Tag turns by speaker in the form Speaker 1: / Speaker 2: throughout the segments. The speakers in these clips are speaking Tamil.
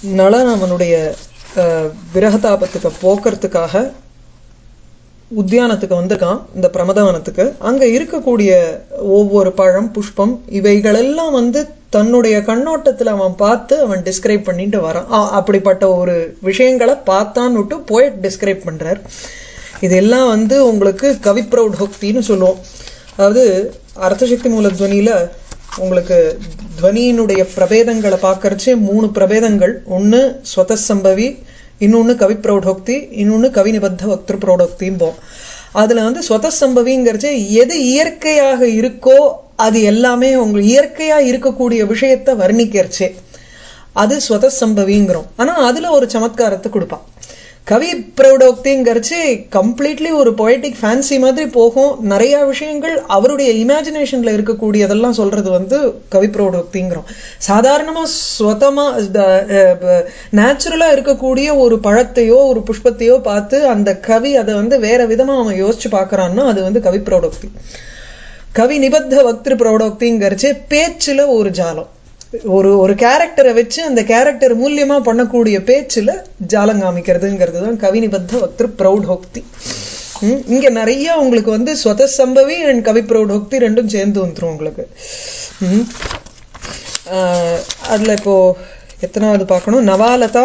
Speaker 1: நளன் அவனுடைய அஹ், விரகதாபத்துக்கு போக்குறதுக்காக உத்தியானத்துக்கு வந்திருக்கான் இந்த பிரமதவனத்துக்கு அங்க இருக்கக்கூடிய ஒவ்வொரு பழம் புஷ்பம் இவைகளெல்லாம் வந்து தன்னுடைய கண்ணோட்டத்துல அவன் பார்த்து அவன் டிஸ்கிரைப் பண்ணிட்டு வரான் ஆ, அப்படிப்பட்ட ஒரு விஷயங்களை பார்த்தான்னு விட்டு போயட் டிஸ்கிரைப் பண்றார் இதெல்லாம் வந்து உங்களுக்கு கவிப்ரௌடோக்தின்னு சொல்லுவோம் அதாவது அர்த்தசக்தி மூல துவனியில உங்களுக்கு துவனியினுடைய பிரபேதங்களை பார்க்கறச்சே மூணு பிரபேதங்கள் ஒண்ணு ஸ்வதசம்பவி இன்னொன்னு கவி பிரௌடோக்தி இன்னொன்னு கவி நிபத்த வக்திரு பிரௌடோக்திம்போம் அதுல வந்து ஸ்வதசம்பவிங்கிறச்சே எது இயற்கையாக இருக்கோ அது எல்லாமே உங்களுக்கு இயற்கையா இருக்கக்கூடிய விஷயத்தை வர்ணிக்கிறச்சே அது ஸ்வதசம்பவிங்கிறோம் ஆனா அதுல ஒரு சமத்காரத்தை கொடுப்பான் கவி பிரௌடோக்திங்கிறச்சு கம்ப்ளீட்லி ஒரு பொயட்டிக் ஃபேன்சி மாதிரி போகும் நிறைய விஷயங்கள் அவருடைய இமேஜினேஷன்ல இருக்கக்கூடியதெல்லாம் சொல்றது வந்து கவி பிரௌடோக்திங்கிறோம் சாதாரணமா ஸ்வதமா நேச்சுரலா இருக்கக்கூடிய ஒரு பழத்தையோ ஒரு புஷ்பத்தையோ பார்த்து அந்த கவி அதை வந்து வேற விதமா அவன் யோசிச்சு பார்க்கறான்னா அது வந்து கவி பிரௌடோக்தி கவி நிபத்த வக்திரு பிரௌடோக்திங்கிறச்சு பேச்சுல ஒரு ஜாலம் ஒரு ஒரு கேரக்டரை வச்சு அந்த கேரக்டர் மூலியமா பண்ணக்கூடிய பேச்சுல ஜாலம் காமிக்கிறதுங்கிறது தான் கவி நிபத்த வக்திரு பிரௌடோக்தி ம், இங்க நிறைய உங்களுக்கு வந்து ஸ்வத சம்பவி அண்ட் கவி பிரௌடோக்தி ரெண்டும் சேர்ந்து வந்துரும் உங்களுக்கு ம். ஆஹ், அதுல இப்போ எத்தனாவது பார்க்கணும் நவாலதா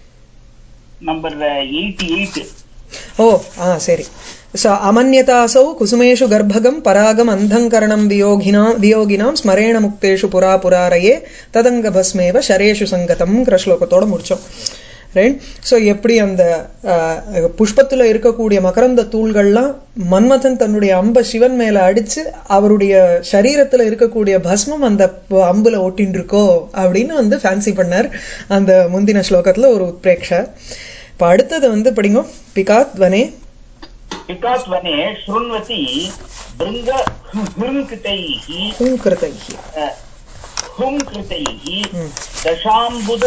Speaker 2: நம்பர் எயிட்டி எயிட்
Speaker 1: ஓ ஆ சரி स अमन्यतासौ कुसुमेषु गर्भगं परागम् अन्धङ्करणं वियोगिना वियोगिनां स्मरेण मुक्तेषु पुरा पुरारये ததங்கபஸ்மேவ ஷரேஷு சங்கதம் ஸ்லோகத்தோட முடிச்சோம் ரைட் ஸோ எப்படி அந்த அஹ், புஷ்பத்துல இருக்கக்கூடிய மகரந்த தூள்கள்லாம் மன்மதன் தன்னுடைய அம்ப சிவன் மேல அடிச்சு அவருடைய சரீரத்துல இருக்கக்கூடிய பஸ்மம் அந்த ப- அம்புல ஒட்டின்னு இருக்கோ அப்படின்னு வந்து ஃபேன்சி பண்ணார் அந்த முந்தின ஸ்லோகத்துல ஒரு உத்பிரேக்ஷ இப்ப அடுத்தது வந்து படிங்க பிகாத் வனே
Speaker 2: विकास वने शृण्वति भृङ्ग हृङ्कृतैः
Speaker 1: ஹூங்கிருதைः
Speaker 2: हुङ्कृतैः दशाम्बुद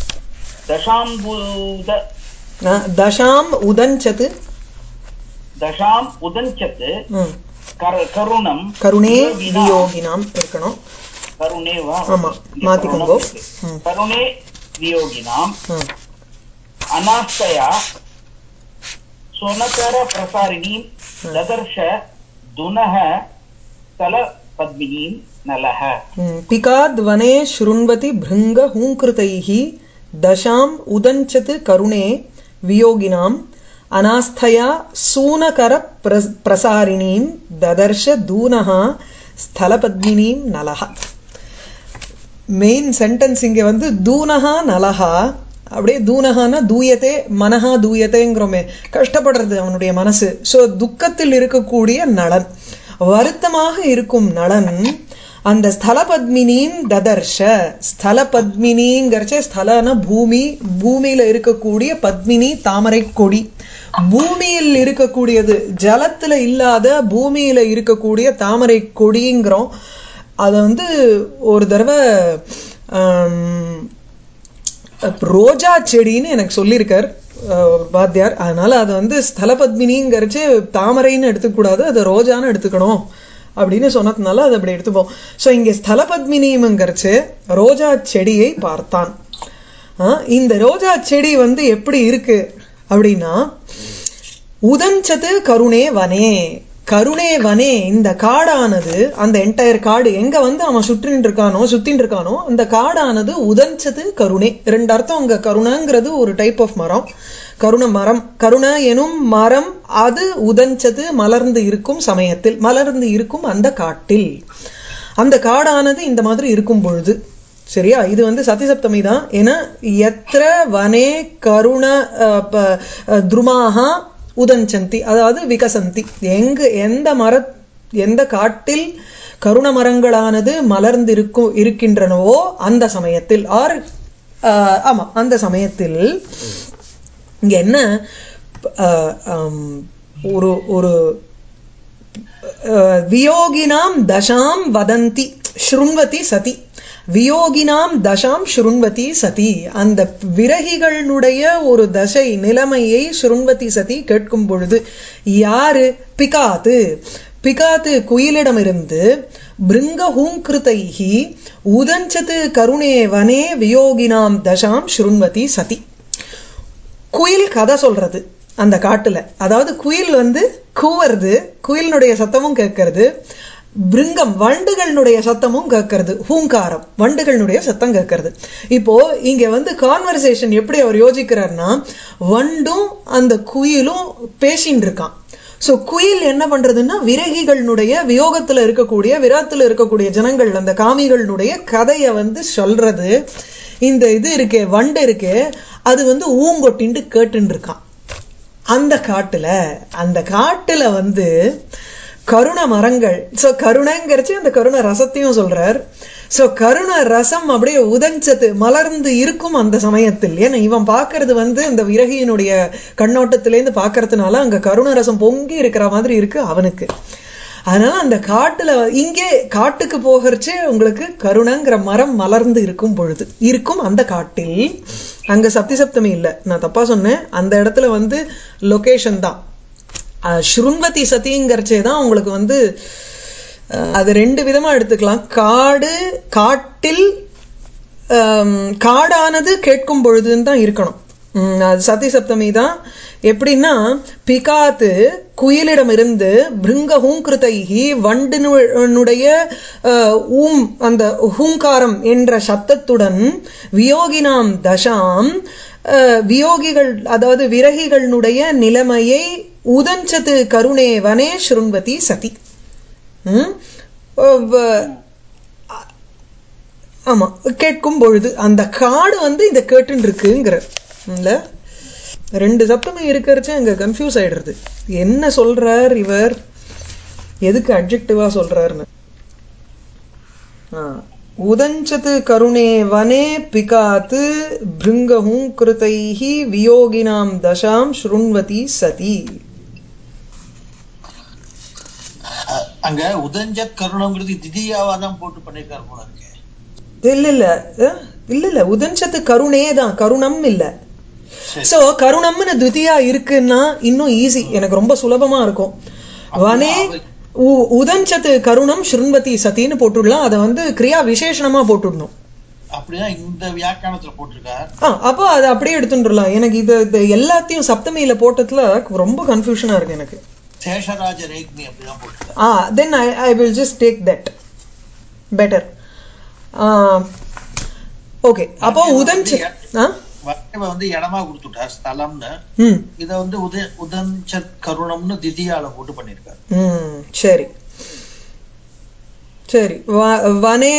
Speaker 2: दशाम्बुद
Speaker 1: ந- தசாம் உதஞ்சது
Speaker 2: दशाम् उदञ्चत्
Speaker 1: ம்,
Speaker 2: कर करुणम्
Speaker 1: கருணே
Speaker 2: वियोगिना-
Speaker 1: வியோகினாம் இருக்கணும்
Speaker 2: करुणे वा
Speaker 1: ஆமா, மாத்திக்கோங்கோ. ம்.
Speaker 2: करुणे वियोगिनाम्
Speaker 1: ம்,
Speaker 2: अनास्तया सोनकर प्रसारिणीं ददर्श दुनः स्थलपद्मिनीं नलः
Speaker 1: ம். பிகாத் வனே ஸ்ருண்வதி பிருங்க ஹூங்கிருதைः தசாம் உதஞ்சது கருணே வியோகினாம் அநாஸ்தயா சூனகர பிர- பிரசாரிணீம் ததர்ஷ தூனஹ ஸ்தலபத்மினீம் நலஹ மெயின் சென்டென்ஸ் இங்க வந்து தூனஹா நலஹா அப்படியே தூனஹானா தூயத்தே மனஹா தூயத்தேங்கிறோமே கஷ்டப்படுறது அவனுடைய மனசு சோ துக்கத்தில் இருக்கக்கூடிய நலன் வருத்தமாக இருக்கும் நலன் அந்த ஸ்தல பத்மினின் ததர்ஷ ஸ்தல பத்மினிங்கிறச்சே ஸ்தலன பூமி பூமியில இருக்கக்கூடிய பத்மினி தாமரை கொடி பூமியில் இருக்கக்கூடியது ஜலத்துல இல்லாத பூமியில இருக்கக்கூடிய தாமரை கொடிங்கிறோம் அத வந்து ஒரு தடவை ஆம், ரோஜா செடின்னு எனக்கு சொல்லியிருக்கார் அஹ், வாத்தியார் அதனால அது வந்து ஸ்தலபத்மினிங்கிறச்சு தாமரைன்னு எடுத்துக்கூடாது அது ரோஜான்னு எடுத்துக்கணும் அப்படின்னு சொன்னதுனால அதை அப்படி எடுத்துப்போம் ஸோ இங்க ஸ்தலபத்மினிங்கிறச்சு ரோஜா செடியை பார்த்தான் ஆ, இந்த ரோஜா செடி வந்து எப்படி இருக்கு அப்படின்னா உதஞ்சது கருணே வனே கருணே வனே இந்த காடானது அந்த என்டையர் காடு எங்க வந்து அவன் சுற்றின்னு இருக்கானோ சுத்தின்னு இருக்கானோ அந்த காடானது உதஞ்சது கருணே ரெண்டு அர்த்தம் அங்க கருணைங்கிறது ஒரு டைப் ஆஃப் மரம் கருண மரம் கருண எனும் மரம் அது உதஞ்சது மலர்ந்து இருக்கும் சமயத்தில் மலர்ந்து இருக்கும் அந்த காட்டில் அந்த காடானது இந்த மாதிரி இருக்கும் பொழுது சரியா இது வந்து சத்திசப்தமி தான் ஏன்னா எத்திர வனே கருண அஹ், ப- அஹ், துருமாகா உதஞ்சந்தி அதாவது விகசந்தி எங்க எந்த மர எந்த காட்டில் கருண மரங்களானது மலர்ந்திருக்கும் இருக்கின்றனவோ அந்த சமயத்தில் ஆர் ஆமா அந்த சமயத்தில் இங்க என்ன அஹ், ஆம், ஒரு ஒரு அஹ், வியோகினாம் தசாம் வதந்தி ஸ்ருண்வதி சதி வியோகினாம் தசாம் ஸ்ருண்வதி சதி அந்த விரகிகளுடைய ஒரு தசை நிலைமையை ஸ்ருண்வதி சதி கேட்கும் பொழுது யாரு பிகாத்து பிகாத்து குயிலிடமிருந்து பிருங்க ஹூங்கிருதைஹி உதஞ்சது கருணே வனே வியோகினாம் தசாம் ஸ்ருண்வதி சதி குயில் கதை சொல்றது அந்த காட்டுல அதாவது குயில் வந்து கூவுறது குயிலினுடைய சத்தமும் கேட்கறது பிருங்கம் வண்டுகளினுடைய சத்தமும் கேட்கறது ஹூங்காரம் வண்டுகளினுடைய சத்தம் கேட்கறது இப்போ இங்க வந்து கான்வர்சேஷன் எப்படி அவர் யோசிக்கிறார்னா வண்டும் அந்த குயிலும் பேசின்னு இருக்கான் சோ குயில் என்ன பண்றதுன்னா விரகிகளினுடைய வியோகத்துல இருக்கக்கூடிய விராத்துல இருக்கக்கூடிய ஜனங்கள் அந்த காமிகளினுடைய கதையை வந்து சொல்றது இந்த இது இருக்கே வண்டு இருக்கே அது வந்து ஊங்கொட்டின்ட்டு கேட்டுன்னு இருக்கான் அந்த காட்டுல அந்த காட்டுல வந்து கருண மரங்கள் சோ கருணைங்கிறச்சு அந்த கருண ரசத்தையும் சொல்றார் சோ கருண ரசம் அப்படியே உதஞ்சது மலர்ந்து இருக்கும் அந்த சமயத்தில் ஏன்னா இவன் பார்க்கிறது வந்து இந்த விரகியினுடைய கண்ணோட்டத்திலேருந்து பார்க்கறதுனால அங்க கருண ரசம் பொங்கி இருக்கிற மாதிரி இருக்கு அவனுக்கு அதனால அந்த காட்டுல இங்கே காட்டுக்கு போகிறச்சே உங்களுக்கு கருணங்கிற மரம் மலர்ந்து இருக்கும் பொழுது இருக்கும் அந்த காட்டில் அங்க சப்தி சப்தமி இல்ல நான் தப்பா சொன்னேன் அந்த இடத்துல வந்து லொகேஷன் தான் அஹ் ஸ்ருண்வதி சதிங்கிறச்சே தான் உங்களுக்கு வந்து அஹ், அது ரெண்டு விதமா எடுத்துக்கலாம் காடு காட்டில் ஆம், காடானது கேட்கும் பொழுதுன்னு தான் இருக்கணும் உம், அது சதி சப்தமி தான் எப்படின்னா பிகாத்து குயிலிடமிருந்து பிருங்க ஹூங்கிருதைகி வண்டினுடைய அஹ், ஊம் அந்த ஹூங்காரம் என்ற சத்தத்துடன் வியோகினாம் தசாம் அஹ், வியோகிகள் அதாவது விரகிகளுடைய நிலைமையை உதஞ்சது கருணே வனே ஸ்ருண்வதி சதி உம், வ- ஆமா கேட்கும் பொழுது அந்த காடு வந்து இத கேட்டுன்னு இருக்குங்கிற இல்ல ரெண்டு சப்தமே இருக்கிறச்சு அங்க கன்ஃபியூஸ் ஆயிடுறது என்ன சொல்றார் இவர் எதுக்கு அட்ஜெக்டிவா சொல்றாருன்னு ஆ. உதஞ்சது கருணே வனே பிகாத்து பிருங்கஹும் கிருதைஹி வியோகினாம் தசாம் ஸ்ருண்வதி சதி
Speaker 3: அ- அங்க உதஞ்சத் கருணங்கிறது திதியாவா தான் போட்டு பண்ணிருக்காரு போல இருக்கு
Speaker 1: இல்ல இல்ல அஹ், இல்ல இல்ல உதஞ்சது கருணே தான் கருணம் இல்ல
Speaker 3: சரி.
Speaker 1: சோ கருணம்னு துதியா இருக்குன்னா இன்னும் ஈஸி எனக்கு ரொம்ப சுலபமா இருக்கும் வனே உ- உதஞ்சது கருணம் ஸ்ருண்வதி சதின்னு போட்டுடலாம் அதை வந்து கிரியா விசேஷணமா போட்டுடணும்
Speaker 3: அப்படிதான் இந்த வியாக்கியானத்துல போட்டிருக்கார்
Speaker 1: ஆ அப்போ அதை அப்படியே எடுத்துட்டுலாம் எனக்கு இது இது எல்லாத்தையும் சப்தமியில போட்டதுல ரொம்ப கன்ஃபியூஷனா இருக்கு எனக்கு
Speaker 3: சேஷராஜ ரேக்மி அப்படிதான் போட்டிருக்கார்
Speaker 1: ஆ then I I will just take that better okay அப்போ உதஞ்ச ஆ
Speaker 3: வரைவை வந்து இடமா கொடுத்துட்டார் ஸ்தலம்னு
Speaker 1: ம்
Speaker 3: இத வந்து உத உதஞ்சத் கருணம்னு திதியால போட்டு பண்ணிருக்காரு
Speaker 1: ம் சரி சரி வ- வனே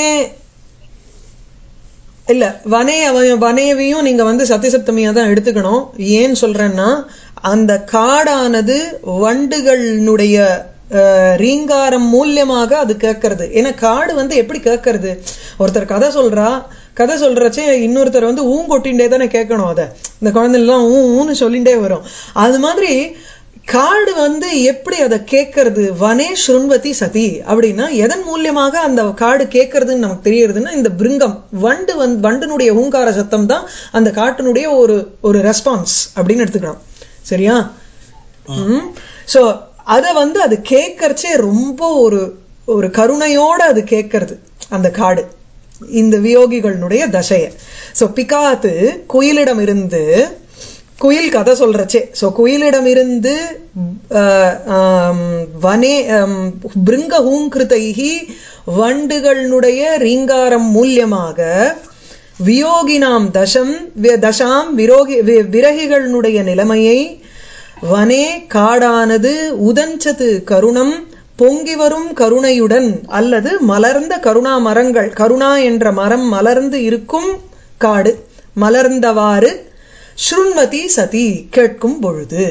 Speaker 1: இல்ல வனே அவன் வனேவையும் நீங்க வந்து சத்தியசப்தமியா தான் எடுத்துக்கணும் ஏன் சொல்றேன்னா அந்த காடானது வண்டுகளினுடைய அஹ், ரீங்காரம் மூலியமாக அது கேட்கறது ஏன்னா காடு வந்து எப்படி கேட்கறது ஒருத்தர் கதை சொல்றா கதை சொல்றச்சே இன்னொருத்தர் வந்து ஊங்கொட்டின்டே தானே கேட்கணும் அதை இந்த குழந்தைலாம் ஊ ஊன்னு சொல்லிண்டே வரும் அது மாதிரி காடு வந்து எப்படி அதை கேட்கறது வனே ஸ்ருண்வதி சதி அப்படின்னா எதன் மூலியமாக அந்த காடு கேட்கறதுன்னு நமக்கு தெரியறதுன்னா இந்த பிருங்கம் வண்டு வந்து வண்டினுடைய ஹூங்கார சத்தம் தான் அந்த காட்டினுடைய ஒரு ஒரு ரெஸ்பான்ஸ் அப்படின்னு எடுத்துக்கலாம் சரியா ம் சோ அத வந்து அது கேட்கறச்சே ரொம்ப ஒரு ஒரு கருணையோட அது கேட்கறது அந்த காடு இந்த வியோகிகளுடைய தசைய சோ பிகாத்து குயிலிடம் இருந்து குயில் கதை சொல்றச்சே சோ குயிலிடம் இருந்து அஹ், ஆம், வனே ஆம், பிருங்க ஹூங்கிருதைகி வண்டுகளுடைய ரீங்காரம் மூலியமாக வியோகினாம் தசம் வி- தசாம் விரோகி வி- விரகிகளுடைய நிலைமையை வனே காடானது உதஞ்சது கருணம் பொங்கி வரும் கருணையுடன் அல்லது மலர்ந்த கருணா மரங்கள் கருணா என்ற மரம் மலர்ந்து இருக்கும் காடு மலர்ந்தவாறு ஸ்ருண்மதி சதி கேட்கும் பொழுது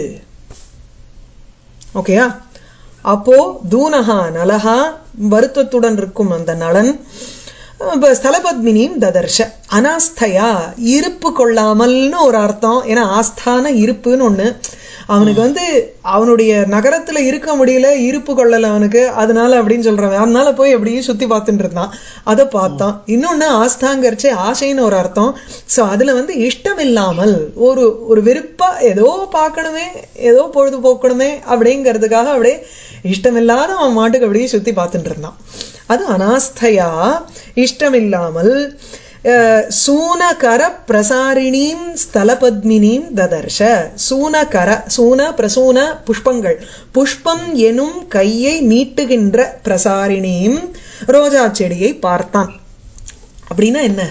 Speaker 1: ஓகேயா அப்போ தூனஹா நலஹா வருத்தத்துடன் இருக்கும் அந்த நலன் இப்ப ஸ்தலபத்மினியும் ததர்ஷ அனாஸ்தயா இருப்பு கொள்ளாமல்னு ஒரு அர்த்தம் ஏன்னா ஆஸ்தான இருப்புன்னு ஒண்ணு அவனுக்கு வந்து அவனுடைய நகரத்துல இருக்க முடியல இருப்பு கொள்ளல அவனுக்கு அதனால அப்படின்னு சொல்றான் அதனால போய் அப்படியே சுத்தி பார்த்துட்டு இருந்தான் அதை பார்த்தான் இன்னொன்னு ஆஸ்தாங்கரிச்சு ஆசைன்னு ஒரு அர்த்தம் சோ அதுல வந்து இஷ்டம் இல்லாமல் ஒரு ஒரு வெறுப்பா ஏதோ பார்க்கணுமே ஏதோ பொழுதுபோக்கணுமே அப்படிங்கிறதுக்காக அப்படியே இஷ்டமில்லாத அவன் மாட்டுக்கு அப்படியே சுத்தி பார்த்துட்டு இருந்தான் அது அனாஸ்தையா இஷ்டமில்லாமல் அஹ், சூனகர பிரசாரிணீம் ஸ்தலபத்மினீம் ததர்ஷ சூனகர சூன பிரசூன புஷ்பங்கள் புஷ்பம் எனும் கையை நீட்டுகின்ற பிரசாரிணீம் ரோஜா செடியை பார்த்தான் அப்படின்னா என்ன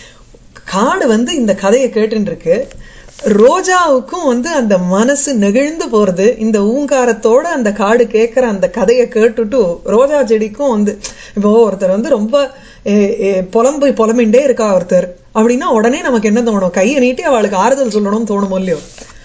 Speaker 1: காடு வந்து இந்த கதையை கேட்டுன்னு இருக்கு ரோஜாவுக்கும் வந்து அந்த மனசு நெகிழ்ந்து போறது இந்த ஊங்காரத்தோட அந்த காடு கேட்கிற அந்த கதையை கேட்டுட்டு ரோஜா செடிக்கும் வந்து இப்போ ஒருத்தர் வந்து ரொம்ப எ, எ, புலம்பு புலம்பிண்டே இருக்கா ஒருத்தர் அப்படின்னா உடனே நமக்கு என்ன தோணும் கையை நீட்டி அவளுக்கு ஆறுதல் சொல்லணும்னு தோணுமோ இல்லையோ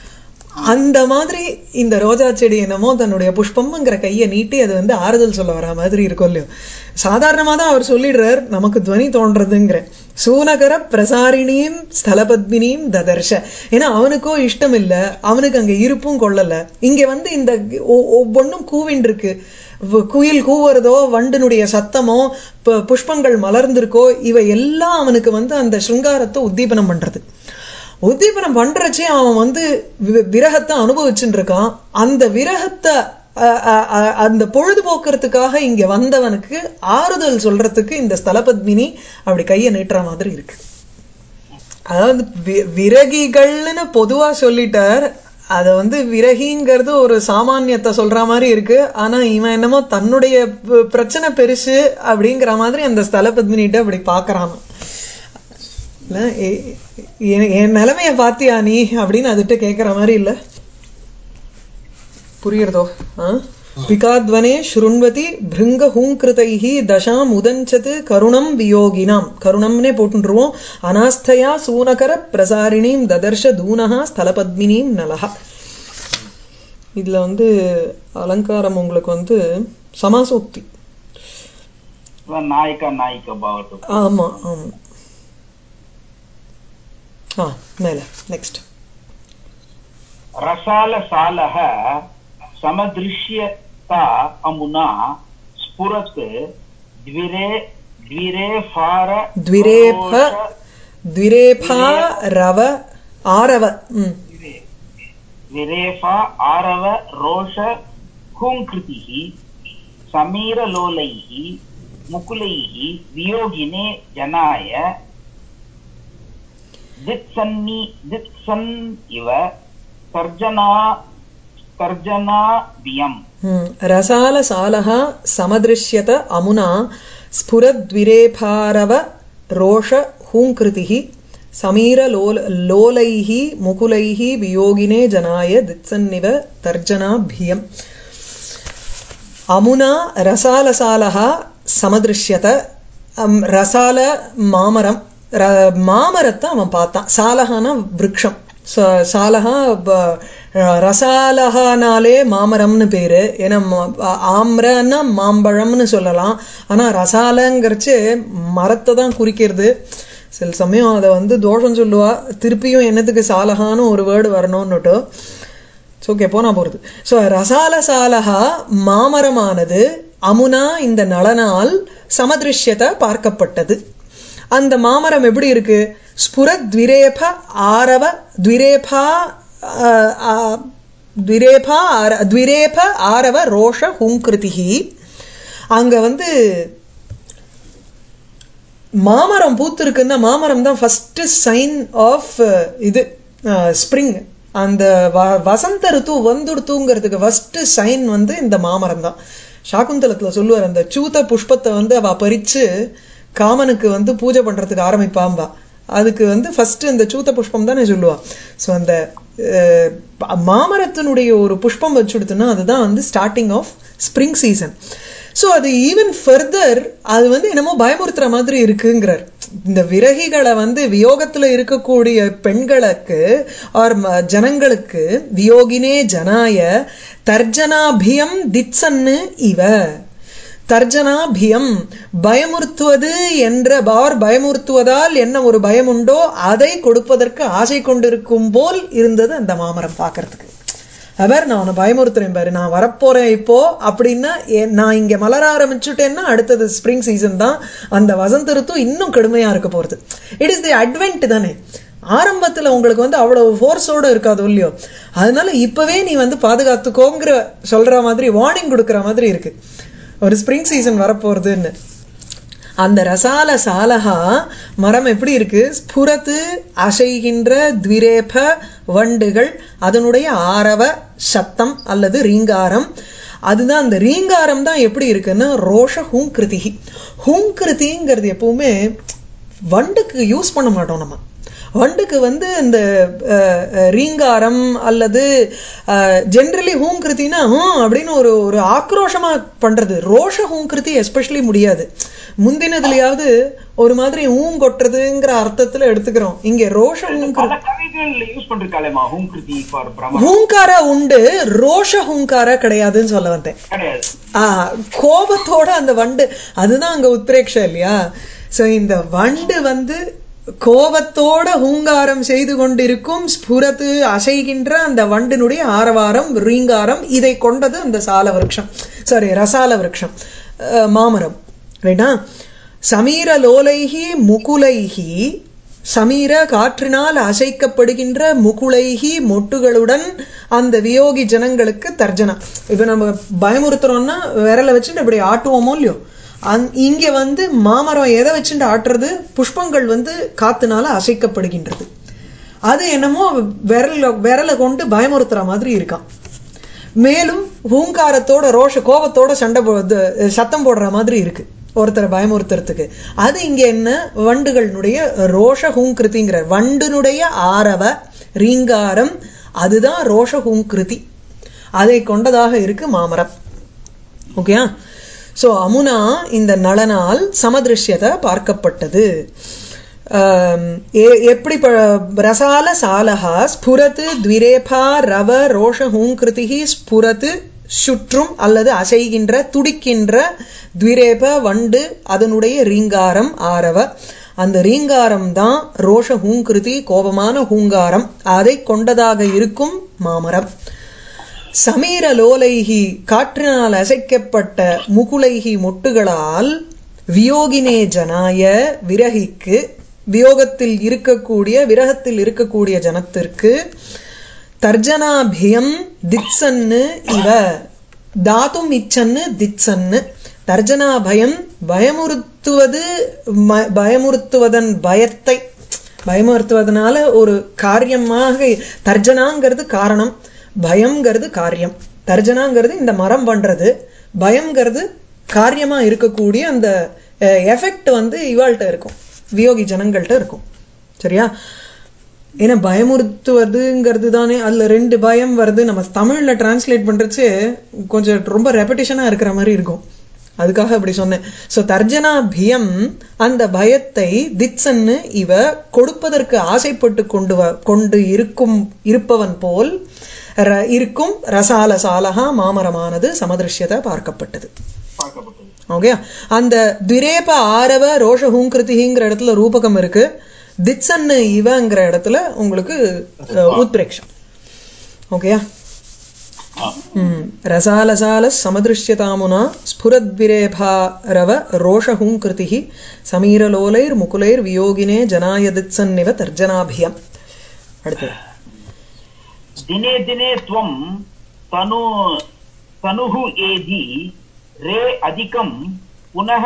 Speaker 1: அந்த மாதிரி இந்த ரோஜா செடி என்னமோ தன்னுடைய புஷ்பம்ங்கிற கையை நீட்டி அது வந்து ஆறுதல் சொல்ல வர மாதிரி இருக்கும் இல்லையோ சாதாரணமா தான் அவர் சொல்லிடுறார் நமக்கு துவனி தோன்றதுங்கிற சூனகர பிரசாரிணியும் ஸ்தலபத்மினியும் ததர்ஷ ஏன்னா அவனுக்கோ இஷ்டம் இல்ல அவனுக்கு அங்க இருப்பும் கொள்ளல இங்க வந்து இந்த ஒ- ஒவ்வொன்றும் கூவின் இருக்கு வ- குயில் கூவுறதோ வண்டினுடைய சத்தமோ ப- புஷ்பங்கள் மலர்ந்திருக்கோ இவை எல்லாம் அவனுக்கு வந்து அந்த சிருங்காரத்தை உத்தீபனம் பண்றது உத்தீபனம் பண்றச்சே அவன் வந்து வி- விரகத்தை அனுபவிச்சுட்டு இருக்கான் அந்த விரகத்தை அ- அ- அ- அந்த பொழுதுபோக்குறதுக்காக இங்க வந்தவனுக்கு ஆறுதல் சொல்றதுக்கு இந்த ஸ்தலபத்மினி அப்படி கையை நீட்டுற மாதிரி இருக்கு அதாவது வி- விரகிகள்னு பொதுவா சொல்லிட்டார் அத வந்து விரகிங்கிறது ஒரு சாமானியத்தை சொல்ற மாதிரி இருக்கு ஆனா இவன் என்னமோ தன்னுடைய ப- பிரச்சனை பெருசு அப்படிங்கிற மாதிரி அந்த ஸ்தலபத்மினிட்ட அப்படி பாக்குறான் இல்ல எ- எ- என் நிலைமைய பாத்தியா நீ அப்படின்னு அதுட்ட கேக்குற மாதிரி இல்ல புரியுறதோ ஆ? பிகாத்வனே ஸ்ருண்வதி பிருங்க ஹூங்கிருதைஹ தசாம் உதஞ்சது கருணம் வியோகினாம் கருணம்னே போட்டுருவோம் அனாஸ்தையா சூனகர பிரசாரிணீம் ததர்ஷ தூனஹா ஸ்தலபத்மினீம் நலஹா இதுல வந்து அலங்காரம் உங்களுக்கு வந்து சமாசோக்தி
Speaker 2: नायिका नायिका भवतु
Speaker 1: ஆமா ஆமா ஆ மேல நெக்ஸ்ட்
Speaker 2: रसालसालः समदृश्यता अमुना स्फुरत् द्विरे द्विरेफार
Speaker 1: द्विरेफ द्विरेफा रव आरव ம்
Speaker 2: विरेफा आरव रोष हुङ्कृतिः समीरलोलैः मुकुलैः वियोगिने जनाय दित्सन्नि दित्सन् इव तर्जना तर्जनाभियम्
Speaker 1: ம். रसालसालः समदृश्यत अमुना स्फुरद्विरेफारव रोष हूङ्कृतिः समीरलोल लोलैः मुकुलैः वियोगिने जनाय दित्सन्निव तर्जनाभियम् அமுனா ரசாலசாலஹ சமதிருஷ்யத அம், ரசால மாமரம் ர- மாமரத்தை அவன் பார்த்தான் சாலஹான விருட்சம் ச- சாலஹா ப- ரசாலஹானாலே மாமரம்னு பேரு ஏன்னா ம- ஆ- ஆம்ரன்னா மாம்பழம்னு சொல்லலாம் ஆனா ரசாலங்கிறச்சு மரத்தை தான் குறிக்கிறது சில சமயம் அதை வந்து தோஷம் சொல்லுவா திருப்பியும் என்னத்துக்கு சாலஹான்னு ஒரு வேர்டு வரணும்னுட்டு ஓகே போனா போறது சோ ரசாலசாலஹா மாமரமானது அமுனா இந்த நளனால் சமதிருஷ்யத்தை பார்க்கப்பட்டது அந்த மாமரம் எப்படி இருக்கு ஸ்புர த்விரேப ஆரவ த்விரேபா ஆஹ், ஆஹ், த்விரேபா ஆர- த்விரேப ஆரவ ரோஷ ஹூங்கிருதிகி அங்க வந்து மாமரம் பூத்திருக்குன்னா மாமரம் தான் ஃபர்ஸ்ட் சைன் ஆஃப் இது ஸ்ப்ரிங் அந்த வ- வசந்த ரித்து வந்துடுத்துங்கிறதுக்கு ஃபர்ஸ்ட் சைன் வந்து இந்த மாமரம் தான் சாகுந்தலத்துல சொல்லுவார் அந்த சூத புஷ்பத்தை வந்து அவ பறிச்சு காமனுக்கு வந்து பூஜை பண்றதுக்கு ஆரம்பிப்பாம்பா அதுக்கு வந்து ஃபர்ஸ்ட் இந்த சூத்த புஷ்பம் தானே சொல்லுவா ஸோ அந்த அஹ், மாமரத்தினுடைய ஒரு புஷ்பம் வச்சுடுத்துன்னா அதுதான் வந்து starting of spring season so அது ஈவன் ஃபர்தர் அது வந்து என்னமோ பயமுறுத்துற மாதிரி இருக்குங்கிறார் இந்த விரகிகளை வந்து வியோகத்துல இருக்கக்கூடிய பெண்களுக்கு ஆர் ம- ஜனங்களுக்கு வியோகினே ஜனாய தர்ஜனாபியம் திட்சன்னு இவ தர்ஜனாபியம் பயமுறுத்துவது என்ற பார் பயமுறுத்துவதால் என்ன ஒரு பயம் உண்டோ அதை கொடுப்பதற்கு ஆசை கொண்டிருக்கும் போல் இருந்தது அந்த மாமரம் பார்க்கறதுக்கு அவர் நான் உன்னை பயமுறுத்துறேன் பாரு நான் வரப்போறேன் இப்போ அப்படின்னா எ- நான் இங்க மலர ஆரம்பிச்சுட்டேன்னா அடுத்தது ஸ்ப்ரிங் சீசன் தான் அந்த வசந்த ருத்து இன்னும் கடுமையா இருக்க போறது இட் இஸ் தி அட்வென்ட் தானே ஆரம்பத்துல உங்களுக்கு வந்து அவ்வளவு ஃபோர்ஸோட இருக்காது இல்லையோ அதனால இப்பவே நீ வந்து பாதுகாத்துக்கோங்கிற சொல்ற மாதிரி வார்னிங் கொடுக்கிற மாதிரி இருக்கு ஒரு ஸ்ப்ரிங் சீசன் வரப்போறதுன்னு அந்த ரசால சாலகா மரம் எப்படி இருக்கு ஸ்புரத்து அசைகின்ற த்விரேப வண்டுகள் அதனுடைய ஆரவ சத்தம் அல்லது ரீங்காரம் அதுதான் அந்த ரீங்காரம் தான் எப்படி இருக்குன்னா ரோஷ ஹூங்கிருதி ஹூங்கிருதிங்கிறது எப்பவுமே வண்டுக்கு யூஸ் பண்ண மாட்டோம் நம்ம வண்டுக்கு வந்து இந்த அஹ், அஹ், ரீங்காரம் அல்லது ஜென்ரலி ஹூங்கிருத்தினா ஹூம் அப்படின்னு ஒரு ஒரு ஆக்ரோஷமா பண்றது ரோஷ ஹூங்கிருத்தி எஸ்பெஷலி முடியாது முந்தினதுலயாவது ஒரு மாதிரி ஊம் கொட்டுறதுங்கிற அர்த்தத்துல எடுத்துக்கிறோம் இங்க ரோஷ ஹூங்கிருத்தி
Speaker 2: பல கவிகள் யூஸ் பண்றாளேமா ஹோம் கிருதி ஃபார் பிரம
Speaker 1: ஹூங்கார உண்டு ரோஷ ஹூங்கார கிடையாதுன்னு சொல்ல வந்தேன்
Speaker 2: கிடையாது
Speaker 1: ஆ, கோபத்தோட அந்த வண்டு அதுதான் அங்க உத்ரேக்ஷம் இல்லையா சோ இந்த வண்டு வந்து கோபத்தோட ஹூங்காரம் செய்து கொண்டிருக்கும் ஸ்புரத்து அசைகின்ற அந்த வண்டினுடைய ஆரவாரம் ரீங்காரம் இதை கொண்டது அந்த சால விருட்சம் சாரி ரசால விருட்சம் அஹ், மாமரம் ரைட்டா சமீர லோலைஹி முகுலைஹி சமீர காற்றினால் அசைக்கப்படுகின்ற முகுளைகி மொட்டுகளுடன் அந்த வியோகி ஜனங்களுக்கு தர்ஜனா இப்ப நம்ம பயமுறுத்துறோம்னா விரலை வச்சுட்டு இப்படி ஆட்டுவோமோ இல்லையோ அந் இங்க வந்து மாமரம் எதை வச்சுட்டு ஆட்டுறது புஷ்பங்கள் வந்து காத்துனால அசைக்கப்படுகின்றது அது என்னமோ விரல விரலை கொண்டு பயமுறுத்துற மாதிரி இருக்கான் மேலும் ஹூங்காரத்தோட ரோஷ கோபத்தோட சண்டை போ இது, சத்தம் போடுற மாதிரி இருக்கு ஒருத்தரை பயமுறுத்துறதுக்கு அது இங்க என்ன வண்டுகளினுடைய ரோஷ ஹூங்கிருதிங்கிற வண்டுனுடைய ஆரவ ரீங்காரம் அதுதான் ரோஷ ஹூங்கிருதி அதை கொண்டதாக இருக்கு மாமரம் ஓகேயா சோ அமுனா இந்த நளனால் சமதிருஷ்யத்தை பார்க்கப்பட்டது ஆம், எ- எப்படி ப- ரசால சாலகா ஸ்புரத்து த்விரேபா ரவ ரோஷ ஹூங்கிருதிகி ஸ்புரத்து சுற்றும் அல்லது அசைகின்ற துடிக்கின்ற த்விரேப வண்டு அதனுடைய ரீங்காரம் ஆரவ அந்த ரீங்காரம் தான் ரோஷ ஹூங்கிருதி கோபமான ஹூங்காரம் அதை கொண்டதாக இருக்கும் மாமரம் சமீர லோலைகி காற்றினால் அசைக்கப்பட்ட முகுலைகி மொட்டுகளால் வியோகினே ஜனாய விரகிக்கு வியோகத்தில் இருக்கக்கூடிய விரகத்தில் இருக்கக்கூடிய ஜனத்திற்கு தர்ஜனாபியம் திட்சன்னு இவ தாத்தும் இச்சன்னு திட்சன்னு தர்ஜனாபயம் பயமுறுத்துவது ம- பயமுறுத்துவதன் பயத்தை பயமுறுத்துவதனால ஒரு காரியமாக தர்ஜனாங்கிறது காரணம் பயம்ங்கிறது காரியம் தர்ஜனாங்கிறது இந்த மரம் பண்றது பயம்ங்கிறது காரியமா இருக்கக்கூடிய அந்த எஃபெக்ட் வந்து இவாள்கிட்ட இருக்கும் வியோகி ஜனங்கள்கிட்ட இருக்கும் சரியா ஏன்னா பயமுறுத்துவதுங்கிறது தானே அதுல ரெண்டு பயம் வருது நம்ம தமிழ்ல டிரான்ஸ்லேட் பண்றச்சு கொஞ்சம் ரொம்ப ரெப்படிஷனா இருக்கிற மாதிரி இருக்கும் அதுக்காக அப்படி சொன்னேன் சோ தர்ஜனா பியம் அந்த பயத்தை திட்சன்னு இவ கொடுப்பதற்கு ஆசைப்பட்டு கொண்டு வ- கொண்டு இருக்கும் இருப்பவன் போல் ர- இருக்கும் ரசால சாலகா மாமரமானது சமதிருஷ்யத்தை பார்க்கப்பட்டது
Speaker 2: பார்க்கப்பட்டது
Speaker 1: ஓகே அந்த திரேப ஆரவ ரோஷ ஹூங்கிருதிங்கிற இடத்துல ரூபகம் இருக்கு திட்சன்னு இவங்கிற இடத்துல உங்களுக்கு அஹ், உத்பிரேக்ஷம் ஓகேயா ம். ரசாலசால சமதிருஷ்யதாமுனா ஸ்புரத்விரேபா ரவ ரோஷஹூங்கிருதிः சமீரலோலைர் முகுலைர் வியோகினே ஜனாய தித்சன்னிவ தர்ஜனாபியம் அடுத்தது
Speaker 2: दिने दिने त्वं तनु तनुः एधि रे अधिकं पुनः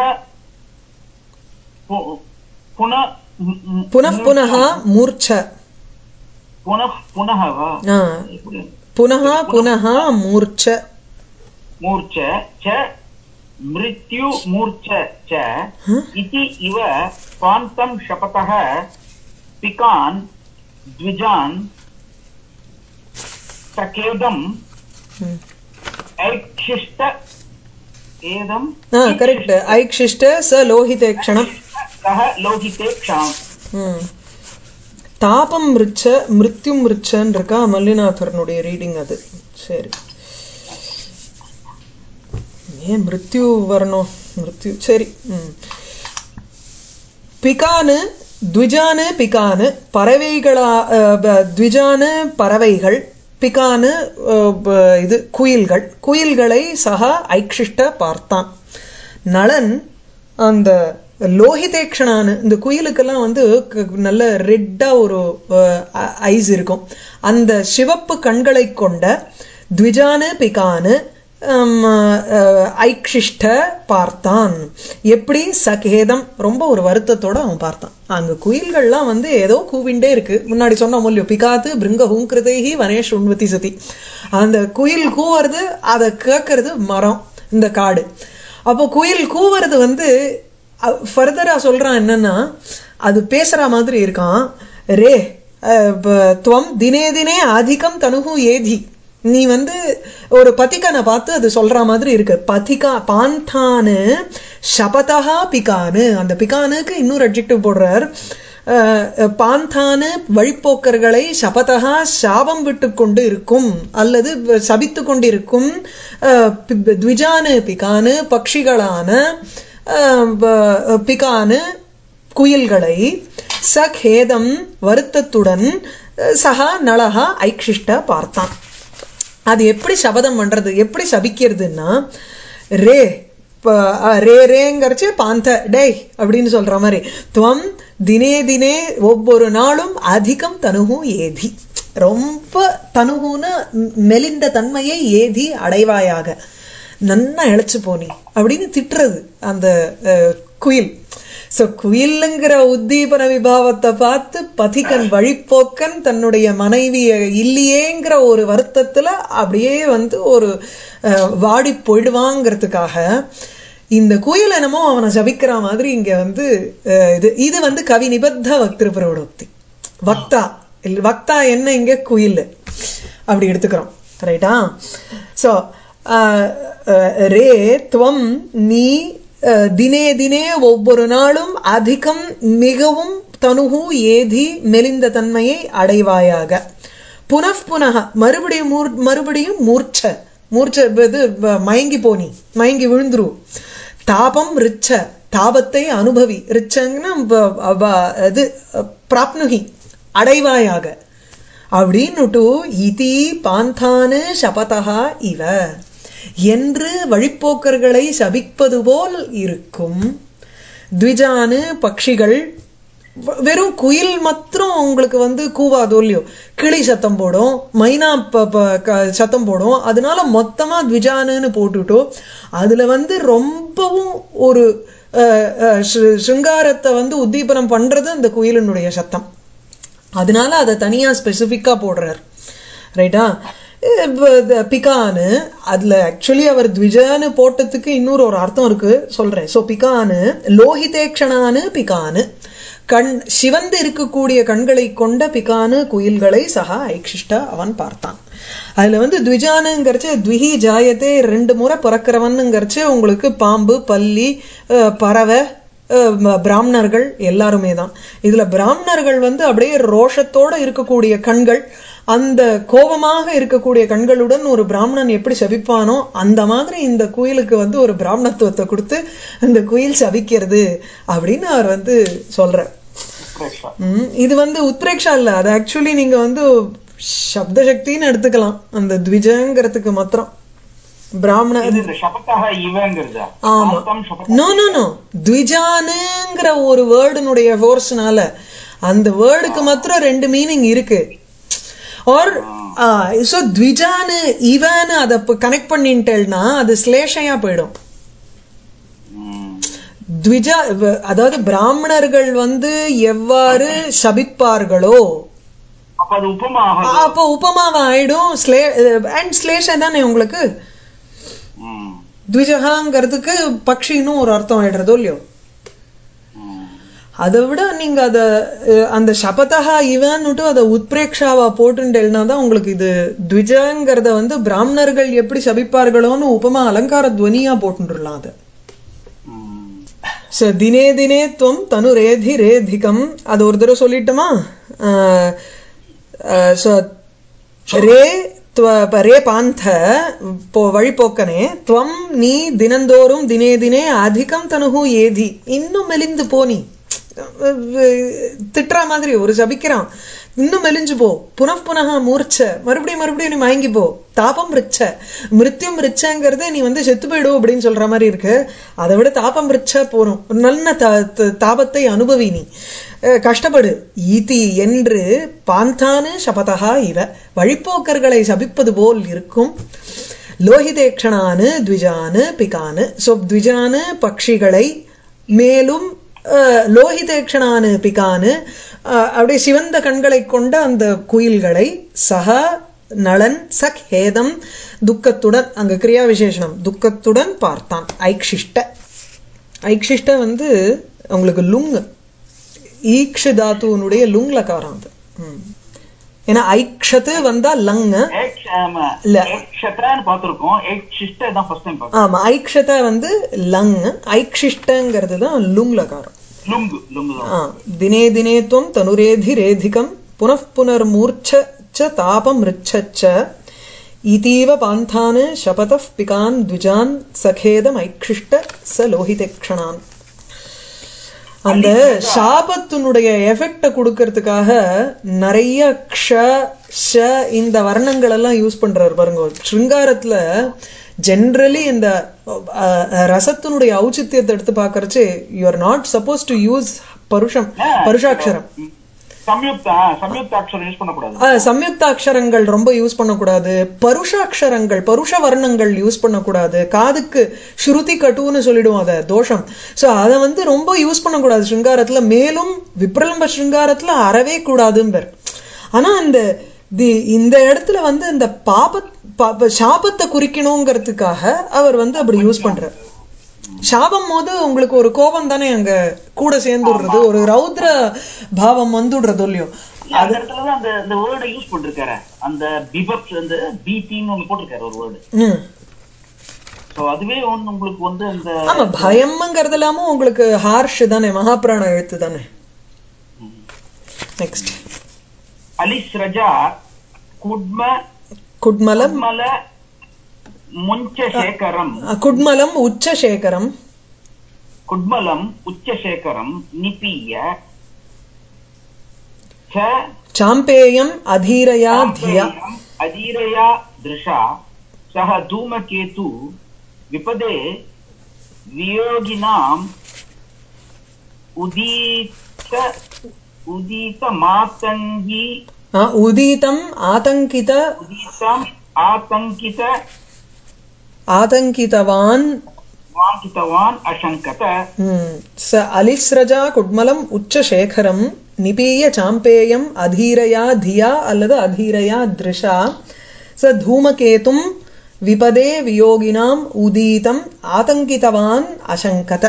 Speaker 2: पु- पुनः
Speaker 1: புனః புனः மூர்ச்ச
Speaker 2: पुनः पुनः वा
Speaker 1: ஆ, புனः புனः மூர்ச்ச
Speaker 2: मूर्छ च मृत्यु मूर्छ च इति इव स्वान्तं शपथः पिकान् द्विजान् सकेदम्
Speaker 1: ம்.
Speaker 2: ऐक्षिष्ट एदम्
Speaker 1: ஆ கரெக்ட் ஐக்ஷிஷ்ட ச லோகிதே க்ஷணம்
Speaker 2: सः लोहिते क्षाम्
Speaker 1: ம். தாபம் மிருச்ச மிருத்யும் மிருச்சன்னு இருக்கா மல்லிநாதரனுடைய ரீடிங் அது சரி ஏன் மிருத்யு வரணும் மிருத்யு சரி ம் பிகானு த்விஜானு பிகானு பறவைகளா அஹ், ப- த்விஜானு பறவைகள் பிகானு அஹ், ப- இது குயில்கள் குயில்களை சக ஐக்ஷிஷ்ட பார்த்தான் நளன் அந்த லோகிதேக்ஷனானு இந்த குயிலுக்கெல்லாம் வந்து க- நல்ல ரெட்டா ஒரு ஐஸ் இருக்கும் அந்த சிவப்பு கண்களை கொண்ட த்விஜானு பிகானு ஹம், அஹ், ஐக்ஷிஷ்ட பார்த்தான் எப்படி சகேதம் ரொம்ப ஒரு வருத்தத்தோட அவன் பார்த்தான் அங்க குயில்கள்லாம் வந்து ஏதோ கூவிண்டே இருக்கு முன்னாடி சொன்ன மூலியம் பிகாத்து பிருங்க ஹூங்கிருதைஹி வனேஷ் உண்வதி சதி அந்த குயில் கூவுறது அதை கேட்கறது மரம் இந்த காடு அப்போ குயில் கூவுறது வந்து ஃபர்தரா சொல்றான் என்னன்னா அது பேசுற மாதிரி இருக்கான் ரே அஹ், ப- துவம் தினே தினே அதிகம் தனுகு ஏதி நீ வந்து ஒரு பதிகனை பார்த்து அது சொல்ற மாதிரி இருக்கு பதிகா பாந்தானு சபதா பிகானு அந்த பிகானுக்கு இன்னொரு அட்ஜெக்டிவ் போடுறார் அஹ், பாந்தானு வழிப்போக்கர்களை சபதா சாபம் விட்டு கொண்டு இருக்கும் அல்லது சபித்து கொண்டிருக்கும் அஹ், பி- த்விஜானு பிகானு பட்சிகளான அஹ், ப- பிகானு குயில்களை சகேதம் வருத்தத்துடன் அஹ், சகா நலகா ஐக்ஷிஷ்ட பார்த்தான் அது எப்படி சபதம் பண்றது எப்படி சபிக்கிறதுன்னா ரே ப- அ, ரே ரேங்கரிச்சு பாந்த டேய் அப்படின்னு சொல்ற மாதிரி துவம் தினே தினே ஒவ்வொரு நாளும் அதிகம் தனுகு ஏதி ரொம்ப தனுகுன்னு மெலிந்த தன்மையை ஏதி அடைவாயாக நன்னா இழைச்சு போனி அப்படின்னு திட்டுறது அந்த அஹ், குயில் சோ குயிலுங்கிற உத்தீபன விபாவத்தை பார்த்து பதிகன் வழிப்போக்கன் தன்னுடைய மனைவிய இல்லையேங்கிற ஒரு வருத்தத்துல அப்படியே வந்து ஒரு அஹ், வாடி போயிடுவாங்கிறதுக்காக இந்த குயில் என்னமோ அவனை ஜபிக்கிற மாதிரி இங்க வந்து அஹ், இது இது வந்து கவி நிபத்த வக்திரு பிரவணோக்தி வக்தா இல்ல வக்தா என்ன இங்க குயில் அப்படி எடுத்துக்கிறோம் ரைட்டா சோ ரே துவம் நீ அஹ், தினே தினே ஒவ்வொரு நாளும் அதிகம் மிகவும் தனுகு ஏதி மெலிந்த தன்மையை அடைவாயாக புனః புனக மறுபடியும் மூர்- மறுபடியும் மூர்ச்ச மூர்ச்ச இது வ- மயங்கி போனி மயங்கி விழுந்துரு தாபம் ரிச்ச தாபத்தை அனுபவி ரிச்சங்கன்னா வ- வ- இது பிராப்னுகி அடைவாயாக அப்படின்னுட்டு இதி பாந்தானு சபதா இவ என்று வழிப்போக்கர்களை சபிப்பது போல் இருக்கும் த்விஜானு பட்சிகள் வ- வெறும் குயில் மாத்திரம் உங்களுக்கு வந்து கூவாதோ இல்லையோ கிளி சத்தம் போடும் மைனா ப- ப- க- சத்தம் போடும் அதனால மொத்தமா த்விஜானுன்னு போட்டுட்டோ அதுல வந்து ரொம்பவும் ஒரு அஹ், அஹ், ஸ்ரு- சிருங்காரத்தை வந்து உத்தீபனம் பண்றது அந்த குயிலினுடைய சத்தம் அதனால அதை தனியா ஸ்பெசிஃபிக்கா போடுறார் ரைட்டா பிகானு அதுல ஆக்சுவலி அவர் த்விஜன்னு போட்டதுக்கு இன்னொரு ஒரு அர்த்தம் இருக்கு சொல்றேன் சோ பிகானு லோகிதேக்ஷனானு பிகானு கண் சிவந்து இருக்கக்கூடிய கண்களை கொண்ட பிகானு குயில்களை சகா ஐக்ஷிஷ்டா அவன் பார்த்தான் அதுல வந்து த்விஜானுங்கிறச்சு த்விஹி ஜாயத்தே ரெண்டு முறை பிறக்கிறவனுங்கிறச்சு உங்களுக்கு பாம்பு பல்லி அஹ், பறவை அஹ், ம- பிராமணர்கள் எல்லாருமே தான் இதுல பிராமணர்கள் வந்து அப்படியே ரோஷத்தோட இருக்கக்கூடிய கண்கள் அந்த கோபமாக இருக்கக்கூடிய கண்களுடன் ஒரு பிராமணன் எப்படி சபிப்பானோ அந்த மாதிரி இந்த குயிலுக்கு வந்து ஒரு பிராமணத்துவத்தை கொடுத்து அந்த குயில் சபிக்கிறது அப்படின்னு அவர் வந்து சொல்றார்
Speaker 2: பிரேக்ஷா.
Speaker 1: ம், இது வந்து உத்பிரேக்ஷா இல்ல அது ஆக்சுவலி நீங்க வந்து சப்த சக்தின்னு எடுத்துக்கலாம் அந்த த்விஜங்கிறதுக்கு மாத்திரம் பிராமண
Speaker 2: இது இந்த சபத்தாக இவங்கிறதா
Speaker 1: ஆமா
Speaker 2: ஆத்தம் சபத்தாக
Speaker 1: நோ நோ நோ த்விஜானுங்கிற ஒரு வேர்டுனுடைய ஃபோர்ஸ்னால அந்த வேர்டுக்கு மாத்திரம் ரெண்டு மீனிங் இருக்கு ஆர் சோ த்விஜானு இவன்னு அதை கனெக்ட் பண்ணிட்டேன்னா அது ஸ்லேஷையா போயிடும்
Speaker 2: ம்.
Speaker 1: த்விஜா வ- அதாவது பிராமணர்கள் வந்து எவ்வாறு சபிப்பார்களோ
Speaker 2: அப்ப அது உப்பமாக
Speaker 1: அப்போ உபமாவா ஆயிடும் ஸ்லே அண்ட் ஸ்லேஷ தானே உங்களுக்கு
Speaker 2: ம்.
Speaker 1: த்விஜகாங்கிறதுக்கு பக்ஷின்னு ஒரு அர்த்தம் ஆயிடுறதோ இல்லையோ
Speaker 2: ம்.
Speaker 1: அதை விட நீங்க அத அஹ், அந்த சபதா இவன்னுட்டு அதை உத்பிரேக்ஷாவா போட்டுட்டேன்னா தான் உங்களுக்கு இது த்விஜங்கிறத வந்து பிராமணர்கள் எப்படி சபிப்பார்களோன்னு உபமா அலங்கார துவனியா போட்டுடலாம் அதை
Speaker 2: ம்.
Speaker 1: ச தினே தினே துவம் தனு ரேதி ரேதிகம் அது ஒரு தடவை சொல்லிட்டுமா ஆஹ், ஆஹ், so, ரே துவ- ரே பாந்த போ வழிபோக்கனே துவம் நீ தினந்தோறும் தினே தினே அதிகம் தனுகு ஏதி இன்னும் மெலிந்து போ நீ திட்டுற மாதிரி ஒரு சபிக்கிறான் இன்னும் மெலிஞ்சு போ புனః புனக மூர்ச்ச மறுபடியும் மறுபடியும் நீ மயங்கி போ தாபம் ரிச்ச மிருத்யும் ரிச்சங்கிறதே நீ வந்து செத்து போயிடும் அப்படின்னு சொல்ற மாதிரி இருக்கு அதை விட தாபம் ரிச்ச போறோம் ஒரு நல்ல தா- த- தாபத்தை அனுபவி நீ அஹ் கஷ்டப்படு ஈதி என்று பாந்தானு சபதகா இவ வழிப்போக்கர்களை சபிப்பது போல் இருக்கும் லோகிதேக்ஷணானு த்விஜானு பிகானு சோ த்விஜானு பட்சிகளை மேலும் அஹ், லோகிதேக்ஷணானு பிகானு அஹ், அப்படியே சிவந்த கண்களை கொண்ட அந்த குயில்களை சக நளன் சக் ஹேதம் துக்கத்துடன் அங்க கிரியா விசேஷனம் துக்கத்துடன் பார்த்தான் ஐக்ஷிஷ்ட ஐக்ஷிஷ்ட வந்து உங்களுக்கு லுங் ஈக்ஷ தாத்துவனுடைய லுங் லகாரம் அது ம். ஏன்னா ஐக்ஷத்து வந்தா லங்
Speaker 2: ஏக் ஆமா,
Speaker 1: இல்ல.
Speaker 2: ஏக் ஷத்ரான்னு பார்த்திருக்கோம் ஏக் சிஷ்ட தான் ஃபர்ஸ்ட் டைம் பார்த்தோம்
Speaker 1: ஆமா ஐக்ஷத வந்து லங் ஐக்ஷிஷ்டங்கிறது தான் லுங் லகாரம்
Speaker 2: லுங்கு லுங்கு தான்
Speaker 1: ஆ, தினே தினே துவம் தனுரேதிரேதிகம் புனః புனர்மூர்ச்ச ச தாபம் ரிச்சச்ச இதீவ பாந்தான் சபதः பிகான் த்விஜான் சகேதம் ஐக்ஷிஷ்ட ச லோகிதேக்ஷணான் அந்த சாபத்தினுடைய எஃபெக்ட கொடுக்கறதுக்காக நிறைய க்ஷ ஷ இந்த வர்ணங்கள் எல்லாம் யூஸ் பண்றாரு பாருங்க ஸ்ருங்காரத்துல ஜென்ரலி இந்த அஹ், ரசத்தினுடைய ஔச்சித்தியத்தை எடுத்து பார்க்கறச்சு you are not suppose to use பருஷம் பருஷாட்சரம்
Speaker 2: ம். சம்யுக்தா சம்யுக்த அக்ஷரம் யூஸ் பண்ணக்கூடாது
Speaker 1: அஹ், சம்யுக்த அக்ஷரங்கள் ரொம்ப யூஸ் பண்ணக்கூடாது பருஷாட்சரங்கள் பருஷ வர்ணங்கள் யூஸ் பண்ணக்கூடாது காதுக்கு ஸ்ருதி கட்டுன்னு சொல்லிடுவோம் அதை தோஷம் சோ அதை வந்து ரொம்ப யூஸ் பண்ணக்கூடாது ஸ்ருங்காரத்துல மேலும் விப்ரலம்ப ஸ்ருங்காரத்துல அறவே கூடாதும்பர் ஆனா அந்த தி- இந்த இடத்துல வந்து இந்த பாப பாப சாபத்தை குறிக்கணுங்கிறதுக்காக அவர் வந்து அப்படி யூஸ் பண்றார் சாபம் போது உங்களுக்கு ஒரு கோபம் தானே அங்க கூட சேர்ந்துடுறது ஒரு ரௌத்ர பாவம் வந்துடுறது இல்லையோ
Speaker 2: இல்ல, அந்த இடத்துலதான் அந்த இந்த வேர்டை யூஸ் பண்ணிருக்காரு அந்த பிபப் அந்த பீத்தின்னு ஒண்ணு போட்டிருக்காரு ஒரு வேர்டு
Speaker 1: ம்
Speaker 2: சோ அதுவே ஒண்ணு உங்களுக்கு வந்து அந்த
Speaker 1: ஆமா பயம்ங்கிறது இல்லாம உங்களுக்கு ஹார்ஷ் தானே மகாபிராண எழுத்து தானே நெக்ஸ்ட்
Speaker 2: அலிஸ்ரஜா குட்ம
Speaker 1: குட்மலம்
Speaker 2: குட்மல முஞ்சசேகரம்
Speaker 1: குட்மலம் உச்சசேகரம்
Speaker 2: குட்மலம் உச்சசேகரம் நிபீய ச
Speaker 1: சாம்பேயம் அதீரயா தியா
Speaker 2: சாம்பேயம் அதீரயா திருஷா சக தூமகேது விபதே வியோகினாம் உதீத உதீத மாத்தங்கி
Speaker 1: ஆ, உதீதம் ஆதங்கித
Speaker 2: உதீதம் ஆதங்கித
Speaker 1: ஆதங்கிதவான்
Speaker 2: வாங்கித்தவான் அசங்கத
Speaker 1: ம், ச அலிஸ்ரஜா குட்மலம் உச்சசேகரம் நிபீய சாம்பேயம் அதீரயா தியா அல்லது அதீரயா திருஷா ச தூமகேதும் விபதே வியோகினாம் உதீதம் ஆதங்கிதவான் அசங்கத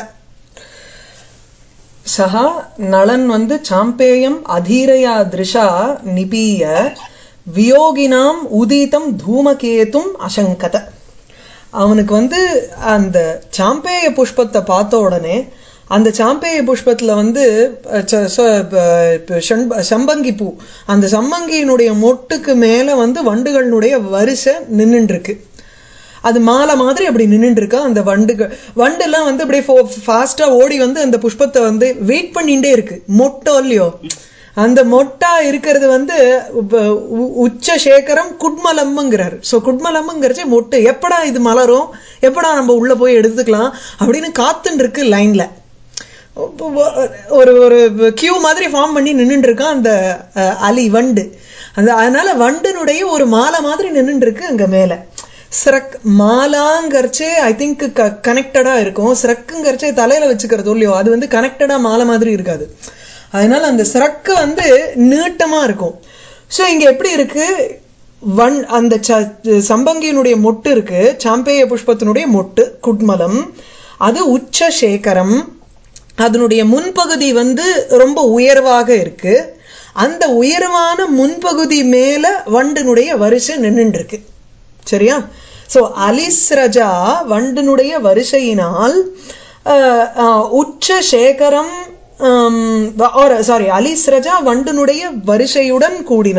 Speaker 1: சஹா நளன் வந்து சாம்பேயம் அதீரயா திருஷா நிபீய வியோகினாம் உதீதம் தூமகேதும் அசங்கத அவனுக்கு வந்து அந்த சாம்பேய புஷ்பத்தை பார்த்த உடனே அந்த சாம்பேய புஷ்பத்துல வந்து அஹ், ச- ச- ப- ஷண்ப- சம்பங்கி பூ அந்த சம்பங்கியினுடைய மொட்டுக்கு மேல வந்து வண்டுகளினுடைய வரிசை நின்னுட்டு இருக்கு அது மாலை மாதிரி அப்படி நின்னுட்டு இருக்கா அந்த வண்டுகள் வண்டெல்லாம் வந்து அப்படியே ஃபாஸ்டா ஓடி வந்து அந்த புஷ்பத்தை வந்து வெயிட் பண்ணிட்டே இருக்கு மொட்டோ இல்லையோ அந்த மொட்டா இருக்கிறது வந்து உப்ப- உ- உச்ச சேகரம் குட்மலம்ங்கிறாரு சோ குட்மலம்ங்கிறச்சு மொட்டு எப்படா இது மலரும் எப்படா நம்ம உள்ள போய் எடுத்துக்கலாம் அப்படின்னு காத்துன்னு இருக்கு லைன்ல ஒரு ஒரு கியூ மாதிரி ஃபார்ம் பண்ணி நின்னுட்டு இருக்கான் அந்த அஹ், அலி வண்டு அந்த அதனால வண்டினுடைய ஒரு மாலை மாதிரி நின்னுட்டு இருக்கு அங்க மேல சிரக் மாலாங்கிறச்சே ஐ திங்க் கனெக்டடா இருக்கும் சிரக்குங்கிறச்சே தலையில வச்சுக்கிறது இல்லையோ அது வந்து கனெக்டடா மாலை மாதிரி இருக்காது அதனால அந்த சிரக்கு வந்து நீட்டமா இருக்கும் சோ இங்க எப்படி இருக்கு வன் அந்த ச- சம்பங்கியினுடைய மொட்டு இருக்கு சாம்பேய புஷ்பத்தினுடைய மொட்டு குட்மலம் அது உச்ச சேகரம் அதனுடைய முன்பகுதி வந்து ரொம்ப உயர்வாக இருக்கு அந்த உயர்வான முன்பகுதி மேல வண்டினுடைய வரிசை நின்னுட்டு இருக்கு சரியா சோ அலிஸ்ரஜா வண்டினுடைய வரிசையினால் அஹ், அஹ், உச்ச சேகரம் சாரி அலிஸ்ரஜா வண்டினுடைய வரிசையுடன் கூடினது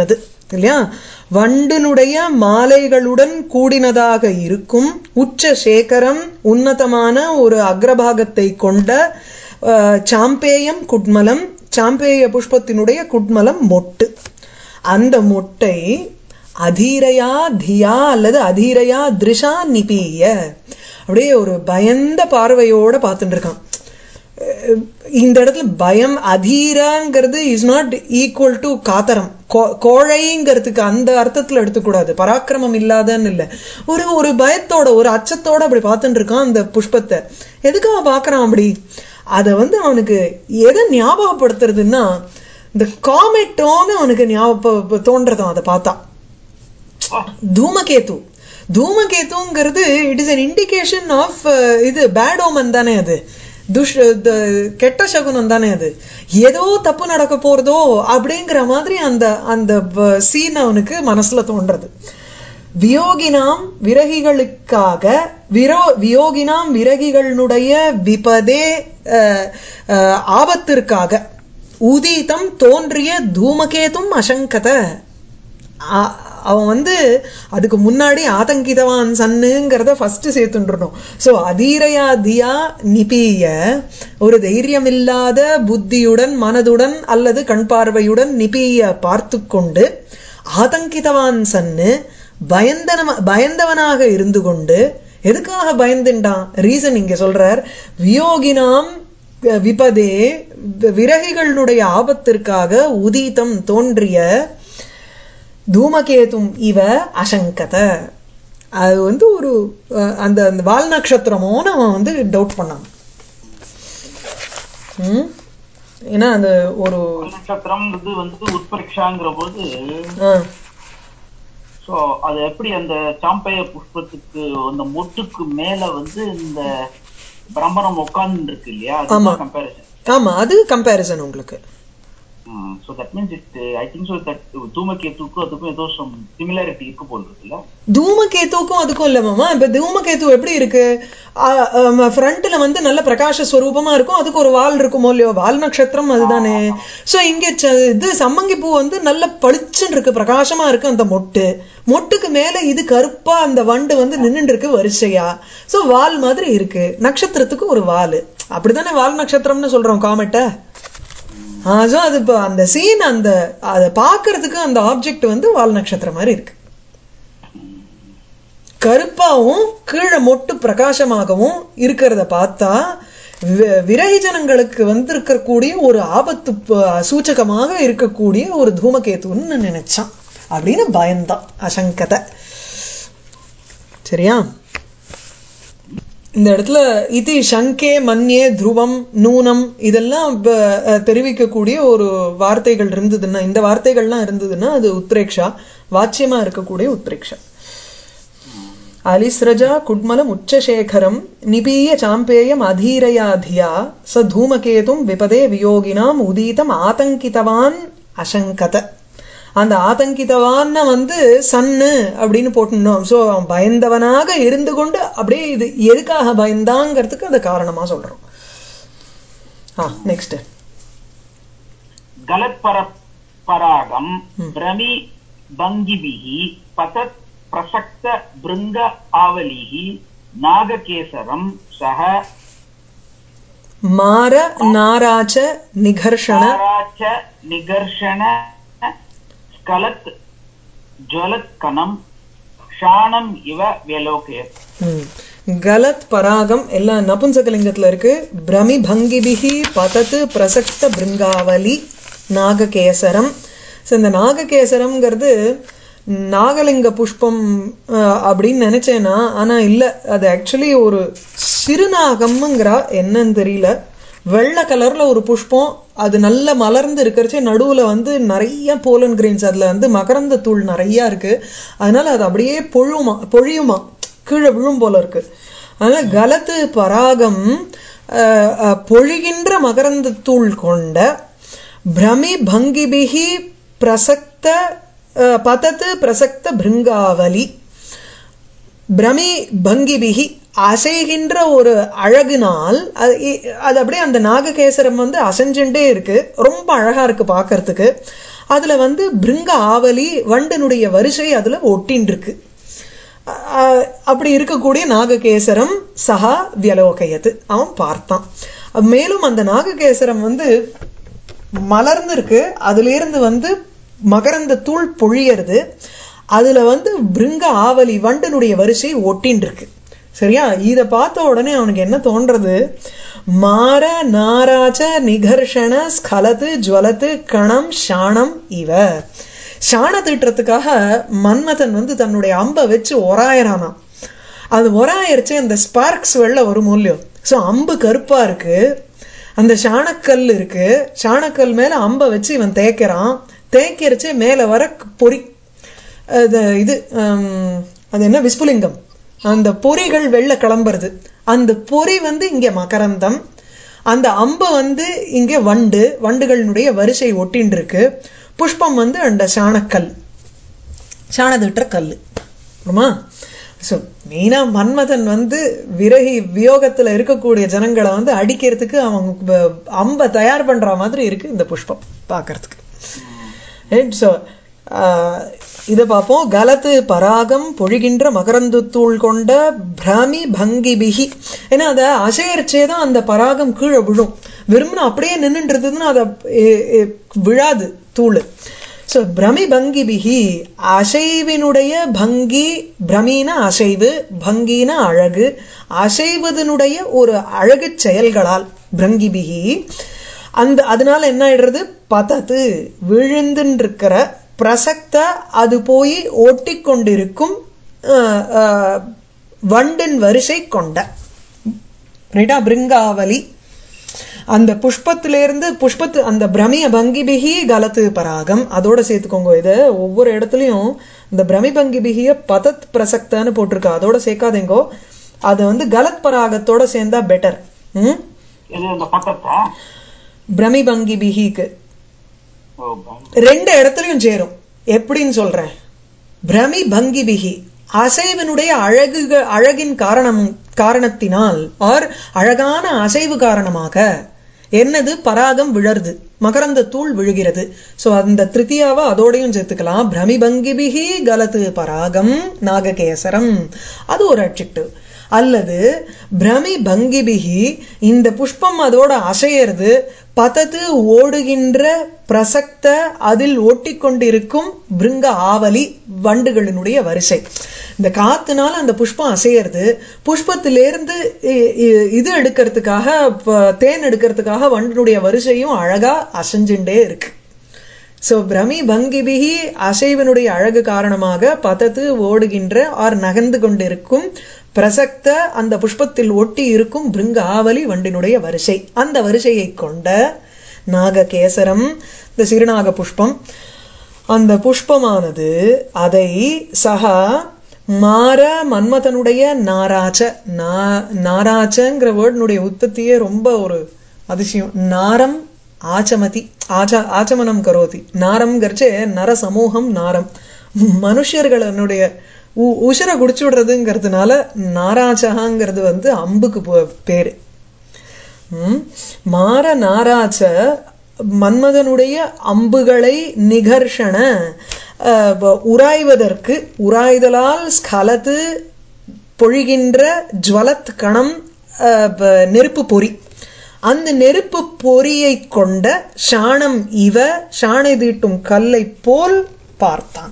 Speaker 1: இல்லையா வண்டினுடைய மாலைகளுடன் கூடினதாக இருக்கும் உச்ச சேகரம் உன்னதமான ஒரு அக்ரபாகத்தை கொண்ட அஹ், சாம்பேயம் குட்மலம் சாம்பேய புஷ்பத்தினுடைய குட்மலம் மொட்டு அந்த மொட்டை அதீரையா தியா அல்லது அதீரையா திருஷா நிபீய அப்படியே ஒரு பயந்த பார்வையோட பார்த்துட்டு இருக்கான் அஹ் இந்த இடத்துல பயம் அதீராங்கிறது இஸ் நாட் ஈக்குவல் டு காத்தரம் கோ- கோழைங்கிறதுக்கு அந்த அர்த்தத்துல எடுத்துக்கூடாது பராக்கிரமம் இல்லாதன்னு இல்லை ஒரு ஒரு பயத்தோட ஒரு அச்சத்தோட அப்படி பார்த்துட்டு இருக்கான் அந்த புஷ்பத்தை எதுக்கு அவன் பார்க்கறான் அப்படி அதை வந்து அவனுக்கு எதை ஞாபகப்படுத்துறதுன்னா இந்த காமெட்டோன்னு அவனுக்கு ஞாபக தோன்றதான் அதை பார்த்தா தூமகேது தூமகேதுங்கிறது it is an indication of இது பேட் ஓமன் தானே அது துஷ் த- கெட்ட சகுனம் தானே அது ஏதோ தப்பு நடக்க போறதோ அப்படிங்கிற மாதிரி அந்த அந்த சீன் அவனுக்கு மனசுல தோன்றது வியோகினாம் விரகிகளுக்காக விரோ வியோகினாம் விரகிகளுடைய விபதே அஹ், அஹ், ஆபத்திற்காக உதீதம் தோன்றிய தூமகேதும் அசங்கத ஆ- அவன் வந்து அதுக்கு முன்னாடி ஆதங்கிதவான் சன்னுங்கிறத ஃபர்ஸ்ட் சேர்த்துன்றணும் ஸோ அதீரையா தியா நிபீய ஒரு தைரியமில்லாத புத்தியுடன் மனதுடன் அல்லது கண் பார்வையுடன் நிபீய பார்த்து கொண்டு ஆதங்கிதவான் சன்னு பயந்தன பயந்தவனாக இருந்து கொண்டு எதுக்காக பயந்துண்டான் ரீசன் இங்க சொல்றார் வியோகினாம் விபதே விரகிகளுடைய ஆபத்திற்காக உதீதம் தோன்றிய தூமகேதும் இவ அசங்கத அது வந்து ஒரு அஹ், அந்த அந்த வால் நட்சத்திரமோன்னு அவன் வந்து டவுட் பண்ணான் ம்? ஏன்னா அந்த ஒரு
Speaker 2: நட்சத்திரம்ங்கிறது வந்து உட்பரிக்ஷாங்கிற போது
Speaker 1: ஆ,
Speaker 2: சோ அது எப்படி அந்த சாம்பைய புஷ்பத்துக்கு அந்த மொட்டுக்கு மேல வந்து இந்த பிரம்மரம் உட்கார்ந்து இருக்கு இல்லையா
Speaker 1: ஆமா.
Speaker 2: அது கம்பேரிசன்
Speaker 1: ஆமா அது கம்பேரிசன் உங்களுக்கு
Speaker 2: so that means it I think so that தூமகேத்துக்கும் அதுக்கும் ஏதோ சம் சிமிலாரிட்டி இருக்கு போல் இருக்குல்ல
Speaker 1: தூமகேத்துக்கும் அதுக்கும் இல்ல மாமா இப்ப தூமகேத்து எப்படி இருக்கு ஃப்ரண்ட்ல வந்து நல்ல பிரகாச ஸ்வரூபமா இருக்கும் அதுக்கு ஒரு வால் இருக்குமோ இல்லையோ வால் நட்சத்திரம் அதுதானே சோ இங்க ச- இது சம்மங்கி பூ வந்து நல்ல பளிச்சுன்னு இருக்கு பிரகாசமா இருக்கு அந்த மொட்டு மொட்டுக்கு மேல இது கருப்பா அந்த வண்டு வந்து நின்னுட்டு இருக்கு வரிசையா சோ வால் மாதிரி இருக்கு நட்சத்திரத்துக்கு ஒரு வால் அப்படிதானே வால் நட்சத்திரம்னு சொல்றோம் காமெட்ட ஸோ அது இப்போ அந்த சீன் அந்த அதை பார்க்கறதுக்கு அந்த ஆப்ஜெக்ட் வந்து வால் நட்சத்திரம் மாதிரி இருக்கு கருப்பாவும் கீழே மொட்டு பிரகாசமாகவும் இருக்கிறத பார்த்தா வி- விரகி ஜனங்களுக்கு வந்து இருக்கக்கூடிய ஒரு ஆபத்து ப- சூச்சகமாக இருக்கக்கூடிய ஒரு தூமகேதுன்னு நினைச்சான் அப்படின்னு பயந்தான் அசங்கதை சரியா இந்த இடத்துல இது சங்கே மன்யே துருவம் நூனம் இதெல்லாம் ப- அஹ் தெரிவிக்கக்கூடிய ஒரு வார்த்தைகள் இருந்ததுன்னா இந்த வார்த்தைகள்லாம் இருந்ததுன்னா அது உத்ரேக்ஷா வாச்சியமா இருக்கக்கூடிய உத்ரேக்ஷா அலிஸ்ரஜா குட்மலம் உச்சசேகரம் நிபீய சாம்பேயம் அதீரயா தியா ச தூமகேதும் விபதே வியோகினாம் உதீதம் ஆதங்கிதவான் அசங்கத அந்த ஆதங்கிதவான வந்து சன்னு அப்படின்னு போட்டுனோம் சோ அவன் பயந்தவனாக இருந்து கொண்டு அப்படியே இது எதுக்காக பயந்தாங்கிறதுக்கு அந்த காரணமா சொல்றோம் ஆ நெக்ஸ்ட்
Speaker 2: गलत्पर परागम भ्रमि भङ्गिभिः पतत् प्रसक्त भृङ्ग आवलिः नागकेसरं सह
Speaker 1: மார நாராச்ச நிகர்ஷண
Speaker 2: नाराच निगर्षण स्खलत् ज्वलत्कणं शाणम् इव व्यलोकयत्
Speaker 1: ம். கலத் பராகம் எல்லாம் நபும்சகலிங்கத்துல இருக்கு பிரமி பங்கிபிகி பதத்து பிரசக்த பிருங்காவலி நாககேசரம் ஸோ இந்த நாககேசரம்ங்கிறது நாகலிங்க புஷ்பம் அஹ், அப்படின்னு நினைச்சேனா ஆனா இல்ல அது ஆக்சுவலி ஒரு சிறுநாகம்ங்கிறா என்னன்னு தெரியல வெள்ளை கலர்ல ஒரு புஷ்பம் அது நல்ல மலர்ந்து இருக்கிறச்சே நடுவுல வந்து நிறைய போலன் கிரெயின்ஸ் அதுல வந்து மகரந்த தூள் நிறைய இருக்கு அதனால அது அப்படியே பொழுமா பொழியுமா கீழே விழும் போல இருக்கு அதனால கலத்து பராகம் அஹ், அஹ், பொழிகின்ற மகரந்த தூள் கொண்ட பிரமி பங்கிபிகி பிரசக்த அஹ், பதத்து பிரசக்த பிருங்காவலி பிரமி பங்கிபிகி அசைகின்ற ஒரு அழகுனால் அது இ- அது அப்படியே அந்த நாககேசரம் வந்து அசைஞ்சுட்டே இருக்கு ரொம்ப அழகா இருக்கு பார்க்கறதுக்கு அதுல வந்து பிருங்க ஆவலி வண்டனுடைய வரிசை அதுல ஒட்டின் இருக்கு அஹ் அப்படி இருக்கக்கூடிய நாககேசரம் சஹா வியலோகயத்து அவன் பார்த்தான் மேலும் அந்த நாககேசரம் வந்து மலர்ந்து இருக்கு அதுல இருந்து வந்து மகரந்த தூள் பொழியறது அதுல வந்து பிருங்க ஆவலி வண்டனுடைய வரிசை ஒட்டின் இருக்கு சரியா இத பார்த்த உடனே அவனுக்கு என்ன தோன்றது மார நாராச்ச நிகர்ஷண ஸ்கலத்து ஜுவலத்து கணம் ஷாணம் இவ ஷாண தீட்டுறதுக்காக மன்மதன் வந்து தன்னுடைய அம்பை வச்சு ஒராயறானாம் அது ஒராயரிச்சு அந்த ஸ்பார்க்ஸ் வெளில வரும் மூலியம் ஸோ அம்பு கருப்பா இருக்கு அந்த சாணக்கல் இருக்கு சாணக்கல் மேல அம்பை வச்சு இவன் தேய்க்கிறான் தேய்க்கரிச்சு மேல வர பொறி அது இது ஹம், அது என்ன விஸ்புலிங்கம் அந்த பொறிகள் வெளில கிளம்புறது அந்த பொறி வந்து இங்க மகரந்தம் அந்த அம்பு வந்து இங்க வண்டு வண்டுகளினுடைய வரிசை ஒட்டின்னு இருக்கு புஷ்பம் வந்து அந்த சாணக்கல் சாணதிட்டுற கல் அப்புறமா ஸோ மெயினாக மன்மதன் வந்து விரகி வியோகத்துல இருக்கக்கூடிய ஜனங்களை வந்து அடிக்கிறதுக்கு அவங்க ப- அம்பை தயார் பண்ற மாதிரி இருக்கு இந்த புஷ்பம் பார்க்கறதுக்கு ஸோ இதை பார்ப்போம் கலத்து பராகம் பொழிகின்ற மகரந்துத்தூள் கொண்ட பிரமி பங்கிபிகி ஏன்னா அதை அசையரிச்சே தான் அந்த பராகம் கீழே விழும் வெறும்னு அப்படியே நின்னுட்டு இருந்ததுன்னா அதை எ- எ- விழாது தூள் ஸோ பிரமி பங்கிபிகி அசைவினுடைய பங்கி பிரமீன அசைவு பங்கின அழகு அசைவதனுடைய ஒரு அழகு செயல்களால் பிரங்கிபிகி அந்த அதனால என்ன ஆயிடுறது பதத்து விழுந்துன்னு இருக்கிற பிரசக்த அது போய் ஒட்டி கொண்டிருக்கும் அஹ், அஹ், வண்டின் வரிசை கொண்ட ரைட்டா பிருங்காவலி அந்த புஷ்பத்திலிருந்து புஷ்பத்து அந்த பிரமிய பங்கிபிகி கலத்து பராகம் அதோட சேர்த்துக்கோங்க இது ஒவ்வொரு இடத்துலயும் இந்த பிரமி பங்கிபிகிய பதத் பிரசக்தன்னு போட்டிருக்கு அதோட சேர்க்காதீங்கோ அது வந்து கலத் பராகத்தோட சேர்ந்தா பெட்டர் ம்
Speaker 2: இது இந்த பக்கத்தா
Speaker 1: பிரமி பங்கிபிகிக்கு
Speaker 2: ஓ பங்க.
Speaker 1: ரெண்டு இடத்துலயும் சேரும் எப்படின்னு சொல்றேன் பிரமி பங்கிபிகி அசைவினுடைய அழகு அழகின் காரணம் காரணத்தினால் ஆர் அழகான அசைவு காரணமாக என்னது பராகம் விழருது மகரந்த தூள் விழுகிறது சோ அந்த திருத்தியாவை அதோடையும் சேர்த்துக்கலாம் பிரமி பங்கிபிகி கலத்து பராகம் நாககேசரம் அது ஒரு அட்ஜெக்டிவ் அல்லது பிரமி பங்கிபிகி இந்த புஷ்பம் அதோட அசையறது பதத்து ஓடுகின்ற பிரசக்த அதில் ஓட்டிக்கொண்டிருக்கும் பிருங்க ஆவலி வண்டுகளினுடைய வரிசை இந்த காத்துனால அந்த புஷ்பம் அசையறது புஷ்பத்திலிருந்து இ- இ- இது எடுக்கிறதுக்காக ப- தேன் எடுக்கிறதுக்காக வண்டினுடைய வரிசையும் அழகா அசைஞ்சுட்டே இருக்கு சோ பிரமி பங்கிபிகி அசைவனுடைய அழகு காரணமாக பதத்து ஓடுகின்ற ஆர் நகர்ந்து கொண்டிருக்கும் பிரசக்த அந்த புஷ்பத்தில் ஒட்டி இருக்கும் பிருங்க ஆவலி வண்டினுடைய வரிசை அந்த வரிசையை கொண்ட நாககேசரம் இந்த சிறுநாக புஷ்பம் அந்த புஷ்பமானது அதை சகா மாற மன்மதனுடைய நாராச்ச நா நாராச்சங்கிற வேர்டினுடைய உற்பத்தியே ரொம்ப ஒரு அதிசயம் நாரம் ஆச்சமதி ஆச்ச ஆச்சமனம் கரோதி நாரம்ங்கிறச்சே நர சமூகம் நாரம் மனுஷர்களுடைய உ- உசிரை குடிச்சு விடுறதுங்கிறதுனால நாராச்சகாங்கிறது வந்து அம்புக்கு போ- பேரு ம். மார நாராச்ச மன்மதனுடைய அம்புகளை நிகர்ஷண அஹ், ப- உராய்வதற்கு உராய்தலால் ஸ்கலத்து பொழிகின்ற ஜுவலத் கணம் அஹ், ப- நெருப்பு பொறி அந்த நெருப்பு பொறியை கொண்ட ஷாணம் இவ ஷாணை தீட்டும் கல்லை போல் பார்த்தான்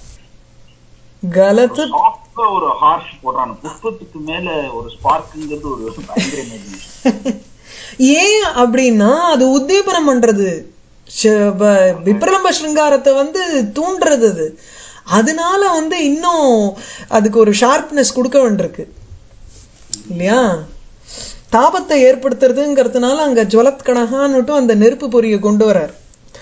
Speaker 1: கலத்து
Speaker 2: சாஃப்டா ஒரு ஹார்ஷ் போடுறான் புஷ்பத்துக்கு மேல ஒரு ஸ்பார்க்குங்கிறது ஒரு பயங்கர imagination.
Speaker 1: ஏன் அப்படின்னா அது உத்தீபனம் பண்றது ச- ப- விப்ரலம்ப சிருங்காரத்தை வந்து தூண்டுறது அது அதனால வந்து இன்னும் அதுக்கு ஒரு ஷார்ப்னஸ் கொடுக்க வேண்டியிருக்கு இல்லையா தாபத்தை ஏற்படுத்துறதுங்கிறதுனால அங்க ஜுவலத் கணகான்னுட்டும் அந்த நெருப்பு பொறியை கொண்டு வரார்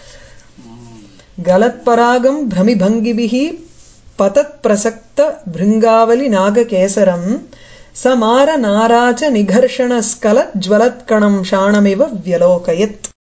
Speaker 1: गलत्परागं भ्रमिभङ्गिभिः पतत्प्रसक्त भृङ्गावलि नागकेसरं समार नाराच निघर्षणस्कलज्ज्वलत्कणं शाणमिव व्यलोकयत्